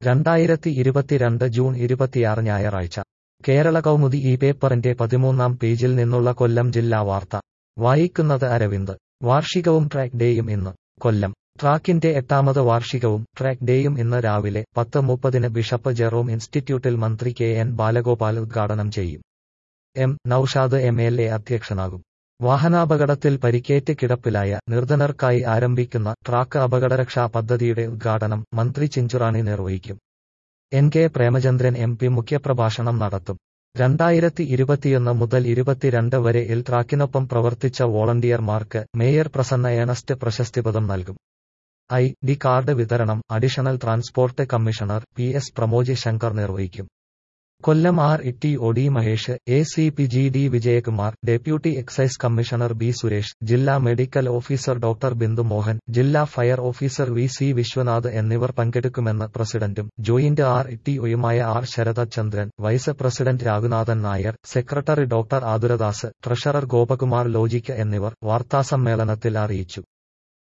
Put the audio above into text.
രണ്ടായിരത്തി ഇരുപത്തിരണ്ട് ജൂൺ ഇരുപത്തിയാറ് ഞായറാഴ്ച കേരള കൗമുദി ഈ പേപ്പറിന്റെ പതിമൂന്നാം പേജിൽ നിന്നുള്ള കൊല്ലം ജില്ലാ വാർത്ത വായിക്കുന്നത് അരവിന്ദ് വാർഷികവും ട്രാക്ക് ഡേയും ഇന്ന് കൊല്ലം ട്രാക്കിന്റെ എട്ടാമത് വാർഷികവും ട്രാക്ക് ഡേയും ഇന്ന് രാവിലെ പത്ത് മുപ്പതിന് ബിഷപ്പ് ജെറോം ഇൻസ്റ്റിറ്റ്യൂട്ടിൽ മന്ത്രി കെ എൻ ബാലഗോപാൽ ഉദ്ഘാടനം ചെയ്യും M Noushad M L A അധ്യക്ഷനാകും വാഹനാപകടത്തിൽ പരിക്കേറ്റ് കിടപ്പിലായ നിർധനർക്കായി ആരംഭിക്കുന്ന ട്രാക്ക് അപകടരക്ഷാ പദ്ധതിയുടെ ഉദ്ഘാടനം മന്ത്രി ചിഞ്ചുറാണി നിർവഹിക്കും N K Premachandran M P മുഖ്യപ്രഭാഷണം നടത്തും രണ്ടായിരത്തി ഇരുപത്തിയൊന്ന് മുതൽ ഇരുപത്തിരണ്ട് വരെ ഇൽ ട്രാക്കിനൊപ്പം പ്രവർത്തിച്ച വോളണ്ടിയർമാർക്ക് മേയർ പ്രസന്ന ഏണസ്റ്റ് പ്രശസ്തിപദം നൽകും ഐ ഡി കാർഡ് വിതരണം additional transport commissioner P S Pramoj Shankar നിർവഹിക്കും Kollam R E O D Mahesh A C P G D Vijayakumar deputy excise commissioner B Suresh ജില്ലാ medical officer doctor Bindu Mohan ജില്ലാ fire officer V C Viswanath എന്നിവർ പങ്കെടുക്കുമെന്ന് പ്രസിഡന്റും ജോയിന്റ് ആർ ഇ ഒയുമായ R Sharada Chandran vice president Raghunathan Nair secretary doctor Athuradas treasurer Gopakumar logic എന്നിവർ വാർത്താസമ്മേളനത്തിൽ അറിയിച്ചു